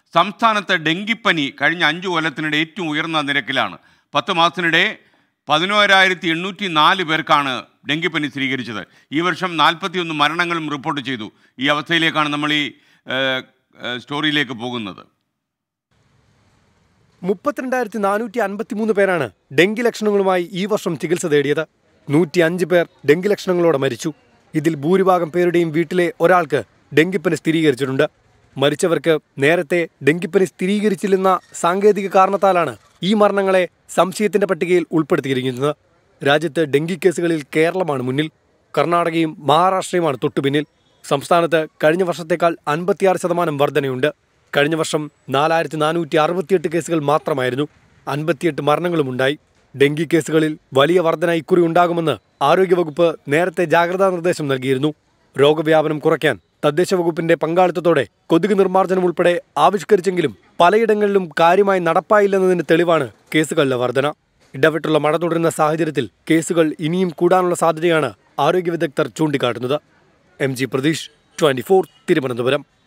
സംസ്ഥാനത്ത് ഡെങ്കിപ്പനി കഴിഞ്ഞ അഞ്ചു കൊല്ലത്തിനിടെ ഏറ്റവും ഉയർന്ന നിരക്കിലാണ് പത്ത് മാസത്തിനിടെ പതിനോരായിരത്തി എണ്ണൂറ്റി നാല് പേർക്കാണ് ഡെങ്കിപ്പനി സ്ഥിരീകരിച്ചത് ഈ വർഷം നാൽപ്പത്തിയൊന്ന് മരണങ്ങളും റിപ്പോർട്ട് ചെയ്തു ഈ അവസ്ഥയിലേക്കാണ് നമ്മൾ ഈ ഏഹ്, ഏഹ്, സ്റ്റോറിയിലേക്ക് പോകുന്നത് മുപ്പത്തിരണ്ടായിരത്തി നാനൂറ്റി അൻപത്തിമൂന്ന് പേരാണ് ഡെങ്കി ലക്ഷണങ്ങളുമായി ഈ വർഷം ചികിത്സ തേടിയത് നൂറ്റി അഞ്ച് പേർ ഡെങ്കി ലക്ഷണങ്ങളോടെ മരിച്ചു ഇതിൽ ഭൂരിഭാഗം പേരുടെയും വീട്ടിലെ ഒരാൾക്ക് ഡെങ്കിപ്പനി സ്ഥിരീകരിച്ചിട്ടുണ്ട് മരിച്ചവർക്ക് നേരത്തെ ഡെങ്കിപ്പനി സ്ഥിരീകരിച്ചില്ലെന്ന സാങ്കേതിക കാരണത്താലാണ് ഈ മരണങ്ങളെ സംശയത്തിന്റെ പട്ടികയിൽ ഉൾപ്പെടുത്തിയിരിക്കുന്നത് രാജ്യത്ത് ഡെങ്കി കേസുകളിൽ കേരളമാണ് മുന്നിൽ കർണാടകയും മഹാരാഷ്ട്രയുമാണ് തൊട്ടുപിന്നിൽ സംസ്ഥാനത്ത് കഴിഞ്ഞ വർഷത്തേക്കാൾ അൻപത്തിയാറ് ശതമാനം വർധനയുണ്ട് കഴിഞ്ഞ വർഷം നാലായിരത്തി നാനൂറ്റി അറുപത്തിയെട്ട് കേസുകൾ മാത്രമായിരുന്നു അൻപത്തിയെട്ട് മരണങ്ങളുമുണ്ടായി ഡെങ്കി കേസുകളിൽ വലിയ വർധന ഇക്കുറി ഉണ്ടാകുമെന്ന് ആരോഗ്യവകുപ്പ് നേരത്തെ ജാഗ്രതാ നിർദ്ദേശം നൽകിയിരുന്നു രോഗവ്യാപനം കുറയ്ക്കാൻ തദ്ദേശ വകുപ്പിന്റെ പങ്കാളിത്തത്തോടെ കൊതുക് നിർമ്മാർജ്ജനം ഉൾപ്പെടെ ആവിഷ്കരിച്ചെങ്കിലും പലയിടങ്ങളിലും കാര്യമായി നടപ്പായില്ലെന്നതിന് തെളിവാണ് കേസുകളിലെ വർധന ഇടവിട്ടുള്ള മഴ തുടരുന്ന സാഹചര്യത്തിൽ കേസുകൾ ഇനിയും കൂടാനുള്ള സാധ്യതയാണ് ആരോഗ്യ വിദഗ്ധർ ചൂണ്ടിക്കാട്ടുന്നത് M G Pratheesh twenty Thiruvananthapuram